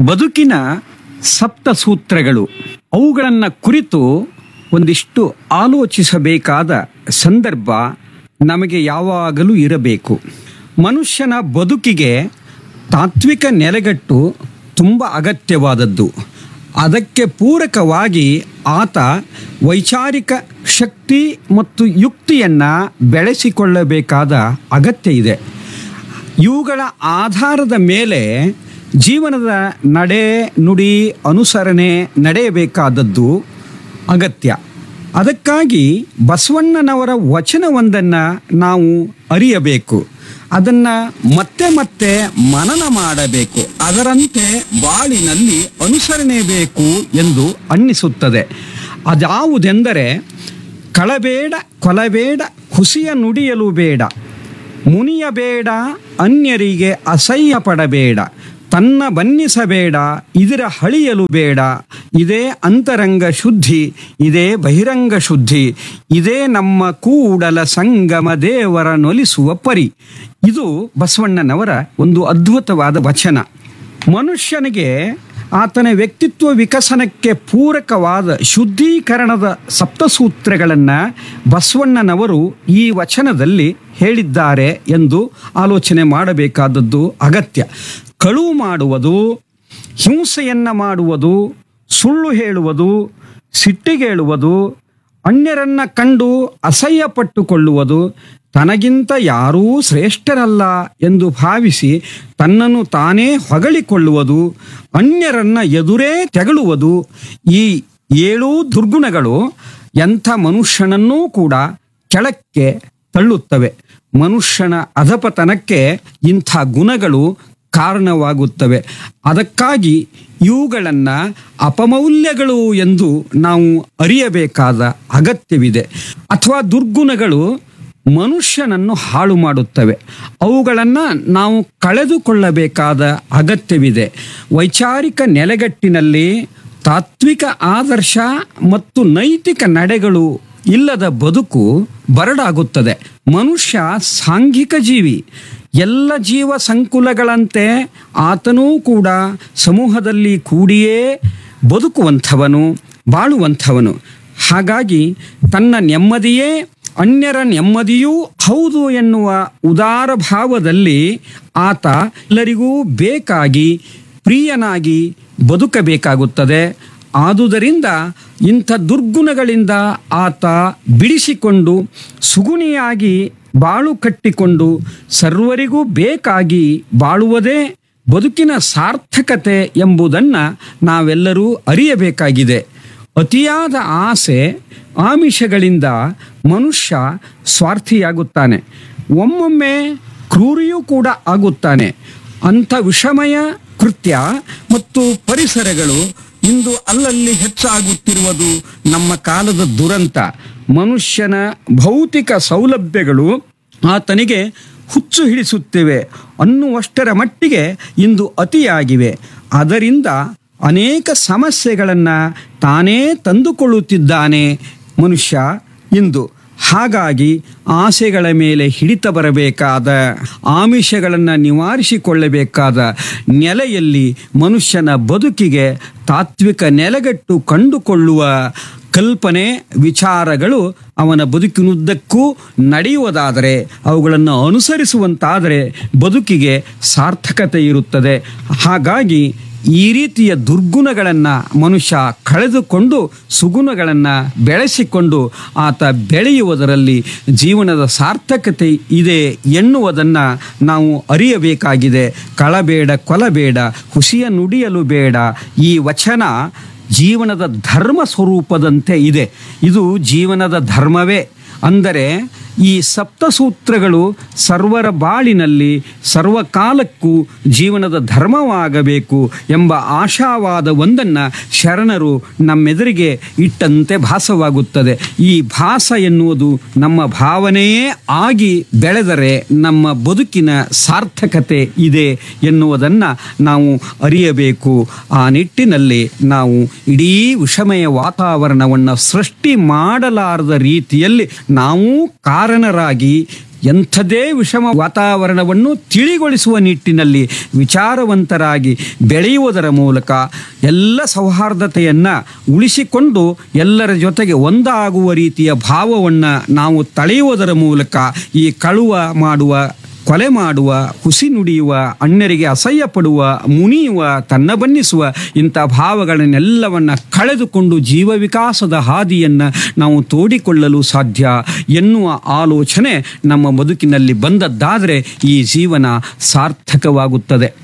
ಬದುಕಿನ ಸಪ್ತ ಸೂತ್ರಗಳು ಅವುಗಳನ್ನು ಕುರಿತು ಒಂದಿಷ್ಟು ಆಲೋಚಿಸಬೇಕಾದ ಸಂದರ್ಭ ನಮಗೆ ಯಾವಾಗಲೂ ಇರಬೇಕು ಮನುಷ್ಯನ ಬದುಕಿಗೆ ತಾತ್ವಿಕ ನೆಲೆಗಟ್ಟು ತುಂಬ ಅಗತ್ಯವಾದದ್ದು ಅದಕ್ಕೆ ಪೂರಕವಾಗಿ ಆತ ವೈಚಾರಿಕ ಶಕ್ತಿ ಮತ್ತು ಯುಕ್ತಿಯನ್ನು ಬೆಳೆಸಿಕೊಳ್ಳಬೇಕಾದ ಅಗತ್ಯ ಇದೆ ಇವುಗಳ ಆಧಾರದ ಮೇಲೆ ಜೀವನದ ನಡೆ ನುಡಿ ಅನುಸರಣೆ ನಡೆಯಬೇಕಾದದ್ದು ಅಗತ್ಯ ಅದಕ್ಕಾಗಿ ಬಸವಣ್ಣನವರ ವಚನವೊಂದನ್ನು ನಾವು ಅರಿಯಬೇಕು ಅದನ್ನು ಮತ್ತೆ ಮತ್ತೆ ಮನನ ಮಾಡಬೇಕು ಅದರಂತೆ ಬಾಳಿನಲ್ಲಿ ಅನುಸರಣೆ ಬೇಕು ಎಂದು ಅನ್ನಿಸುತ್ತದೆ ಅದ್ಯಾವುದೆಂದರೆ ಕಳಬೇಡ ಕೊಲಬೇಡ ಹುಸಿಯ ನುಡಿಯಲು ಬೇಡ ಮುನಿಯಬೇಡ ಅನ್ಯರಿಗೆ ಅಸಹ್ಯ ಪಡಬೇಡ ತನ್ನ ಬನ್ನಿಸಬೇಡ ಇದರ ಹಳಿಯಲು ಬೇಡ ಇದೇ ಅಂತರಂಗ ಶುದ್ಧಿ ಇದೇ ಬಹಿರಂಗ ಶುದ್ಧಿ ಇದೇ ನಮ್ಮ ಕೂಡಲ ಸಂಗಮ ದೇವರ ನೊಲಿಸುವ ಪರಿ ಇದು ಬಸವಣ್ಣನವರ ಒಂದು ಅದ್ಭುತವಾದ ವಚನ ಮನುಷ್ಯನಿಗೆ ಆತನ ವ್ಯಕ್ತಿತ್ವ ವಿಕಸನಕ್ಕೆ ಪೂರಕವಾದ ಶುದ್ಧೀಕರಣದ ಸಪ್ತಸೂತ್ರಗಳನ್ನು ಬಸವಣ್ಣನವರು ಈ ವಚನದಲ್ಲಿ ಹೇಳಿದ್ದಾರೆ ಎಂದು ಆಲೋಚನೆ ಮಾಡಬೇಕಾದದ್ದು ಅಗತ್ಯ ಕಳುವು ಮಾಡುವುದು ಹಿಂಸೆಯನ್ನ ಮಾಡುವುದು ಸುಳ್ಳು ಹೇಳುವುದು ಸಿಟ್ಟಿಗೇಳುವುದು ಅನ್ಯರನ್ನ ಕಂಡು ಅಸಹ್ಯ ಪಟ್ಟುಕೊಳ್ಳುವುದು ತನಗಿಂತ ಯಾರೂ ಶ್ರೇಷ್ಠರಲ್ಲ ಎಂದು ಭಾವಿಸಿ ತನ್ನನ್ನು ತಾನೇ ಹೊಗಳಿಕೊಳ್ಳುವುದು ಅನ್ಯರನ್ನ ಎದುರೇ ತೆಗಳುವುದು ಈ ಏಳೂ ದುರ್ಗುಣಗಳು ಎಂಥ ಮನುಷ್ಯನನ್ನೂ ಕೂಡ ಕೆಳಕ್ಕೆ ತಳ್ಳುತ್ತವೆ ಮನುಷ್ಯನ ಅಧಪತನಕ್ಕೆ ಇಂಥ ಗುಣಗಳು ಕಾರಣವಾಗುತ್ತವೆ ಅದಕ್ಕಾಗಿ ಇವುಗಳನ್ನು ಅಪಮೌಲ್ಯಗಳು ಎಂದು ನಾವು ಅರಿಯಬೇಕಾದ ಅಗತ್ಯವಿದೆ ಅಥವಾ ದುರ್ಗುಣಗಳು ಮನುಷ್ಯನನ್ನು ಹಾಳು ಮಾಡುತ್ತವೆ ಅವುಗಳನ್ನು ನಾವು ಕಳೆದುಕೊಳ್ಳಬೇಕಾದ ಅಗತ್ಯವಿದೆ ವೈಚಾರಿಕ ನೆಲೆಗಟ್ಟಿನಲ್ಲಿ ತಾತ್ವಿಕ ಆದರ್ಶ ಮತ್ತು ನೈತಿಕ ನಡೆಗಳು ಇಲ್ಲದ ಬದುಕು ಬರಡಾಗುತ್ತದೆ ಮನುಷ್ಯ ಸಾಂಘಿಕ ಜೀವಿ ಎಲ್ಲ ಜೀವ ಸಂಕುಲಗಳಂತೆ ಆತನೂ ಕೂಡ ಸಮೂಹದಲ್ಲಿ ಕೂಡಿಯೇ ಬದುಕುವಂಥವನು ಬಾಳುವಂಥವನು ಹಾಗಾಗಿ ತನ್ನ ನೆಮ್ಮದಿಯೇ ಅನ್ಯರ ನೆಮ್ಮದಿಯೂ ಹೌದು ಎನ್ನುವ ಉದಾರ ಭಾವದಲ್ಲಿ ಆತ ಎಲ್ಲರಿಗೂ ಬೇಕಾಗಿ ಪ್ರಿಯನಾಗಿ ಬದುಕಬೇಕಾಗುತ್ತದೆ ಆದುದರಿಂದ ಇಂಥ ದುರ್ಗುಣಗಳಿಂದ ಆತ ಬಿಡಿಸಿಕೊಂಡು ಸುಗುಣಿಯಾಗಿ ಬಾಳು ಕಟ್ಟಿಕೊಂಡು ಸರ್ವರಿಗೂ ಬೇಕಾಗಿ ಬಾಳುವುದೇ ಬದುಕಿನ ಸಾರ್ಥಕತೆ ಎಂಬುದನ್ನು ನಾವೆಲ್ಲರೂ ಅರಿಯಬೇಕಾಗಿದೆ ಅತಿಯಾದ ಆಸೆ ಆಮಿಷಗಳಿಂದ ಮನುಷ್ಯ ಸ್ವಾರ್ಥಿಯಾಗುತ್ತಾನೆ ಒಮ್ಮೊಮ್ಮೆ ಕ್ರೂರಿಯೂ ಕೂಡ ಆಗುತ್ತಾನೆ ಅಂಥ ವಿಷಮಯ ಕೃತ್ಯ ಮತ್ತು ಪರಿಸರಗಳು ಇಂದು ಅಲ್ಲಲ್ಲಿ ಹೆಚ್ಚಾಗುತ್ತಿರುವುದು ನಮ್ಮ ಕಾಲದ ದುರಂತ ಮನುಷ್ಯನ ಭೌತಿಕ ಸೌಲಭ್ಯಗಳು ಆತನಿಗೆ ಹುಚ್ಚು ಹಿಡಿಸುತ್ತಿವೆ ಅನ್ನುವಷ್ಟರ ಮಟ್ಟಿಗೆ ಇಂದು ಅತಿಯಾಗಿವೆ ಅದರಿಂದ ಅನೇಕ ಸಮಸ್ಯೆಗಳನ್ನು ತಾನೇ ತಂದುಕೊಳ್ಳುತ್ತಿದ್ದಾನೆ ಮನುಷ್ಯ ಇಂದು ಹಾಗಾಗಿ ಆಸೆಗಳ ಮೇಲೆ ಹಿಡಿತ ಬರಬೇಕಾದ ಆಮಿಷಗಳನ್ನು ನಿವಾರಿಸಿಕೊಳ್ಳಬೇಕಾದ ನೆಲೆಯಲ್ಲಿ ಮನುಷ್ಯನ ಬದುಕಿಗೆ ತಾತ್ವಿಕ ನೆಲೆಗಟ್ಟು ಕಂಡುಕೊಳ್ಳುವ ಕಲ್ಪನೆ ವಿಚಾರಗಳು ಅವನ ಬದುಕಿನುದ್ದಕ್ಕೂ ನಡೆಯುವುದಾದರೆ ಅವುಗಳನ್ನು ಅನುಸರಿಸುವಂತಾದರೆ ಬದುಕಿಗೆ ಸಾರ್ಥಕತೆ ಇರುತ್ತದೆ ಹಾಗಾಗಿ ಈ ರೀತಿಯ ದುರ್ಗುಣಗಳನ್ನು ಮನುಷ್ಯ ಕಳೆದುಕೊಂಡು ಸುಗುಣಗಳನ್ನು ಬೆಳೆಸಿಕೊಂಡು ಆತ ಬೆಳೆಯುವುದರಲ್ಲಿ ಜೀವನದ ಸಾರ್ಥಕತೆ ಇದೆ ಎನ್ನುವುದನ್ನು ನಾವು ಅರಿಯಬೇಕಾಗಿದೆ ಕಳಬೇಡ ಕೊಲಬೇಡ ಹುಸಿಯ ನುಡಿಯಲು ಬೇಡ ಈ ವಚನ ಜೀವನದ ಧರ್ಮ ಸ್ವರೂಪದಂತೆ ಇದೆ ಇದು ಜೀವನದ ಧರ್ಮವೇ ಅಂದರೆ ಈ ಸಪ್ತಸೂತ್ರಗಳು ಸರ್ವರ ಬಾಳಿನಲ್ಲಿ ಸರ್ವಕಾಲಕ್ಕೂ ಜೀವನದ ಧರ್ಮವಾಗಬೇಕು ಎಂಬ ಆಶಾವಾದ ಒಂದನ್ನು ಶರಣರು ನಮ್ಮೆದುರಿಗೆ ಇಟ್ಟಂತೆ ಭಾಸವಾಗುತ್ತದೆ ಈ ಭಾಸ ಎನ್ನುವುದು ನಮ್ಮ ಭಾವನೆಯೇ ಆಗಿ ಬೆಳೆದರೆ ನಮ್ಮ ಬದುಕಿನ ಸಾರ್ಥಕತೆ ಇದೆ ಎನ್ನುವುದನ್ನು ನಾವು ಅರಿಯಬೇಕು ಆ ನಿಟ್ಟಿನಲ್ಲಿ ನಾವು ಇಡೀ ವಿಷಮಯ ವಾತಾವರಣವನ್ನು ಸೃಷ್ಟಿ ಮಾಡಲಾರದ ರೀತಿಯಲ್ಲಿ ನಾವು ಕಾರಣರಾಗಿ ಎಂಥದೇ ವಿಷಮ ವಾತಾವರಣವನ್ನು ತಿಳಿಗೊಳಿಸುವ ನಿಟ್ಟಿನಲ್ಲಿ ವಿಚಾರವಂತರಾಗಿ ಬೆಳೆಯುವುದರ ಮೂಲಕ ಎಲ್ಲ ಸೌಹಾರ್ದತೆಯನ್ನು ಉಳಿಸಿಕೊಂಡು ಎಲ್ಲರ ಜೊತೆಗೆ ಒಂದಾಗುವ ರೀತಿಯ ಭಾವವನ್ನು ನಾವು ತಳೆಯುವುದರ ಮೂಲಕ ಈ ಕಳುವ ಮಾಡುವ ಕೊಲೆ ಮಾಡುವ ಹುಸಿ ನುಡಿಯುವ ಅಣ್ಣರಿಗೆ ಅಸಹ್ಯ ಪಡುವ ಮುನಿಯುವ ತನ್ನ ಬನ್ನಿಸುವ ಇಂಥ ಭಾವಗಳನ್ನೆಲ್ಲವನ್ನ ಕಳೆದುಕೊಂಡು ಜೀವ ವಿಕಾಸದ ಹಾದಿಯನ್ನು ನಾವು ತೋಡಿಕೊಳ್ಳಲು ಸಾಧ್ಯ ಎನ್ನುವ ಆಲೋಚನೆ ನಮ್ಮ ಬದುಕಿನಲ್ಲಿ ಬಂದದ್ದಾದರೆ ಈ ಜೀವನ ಸಾರ್ಥಕವಾಗುತ್ತದೆ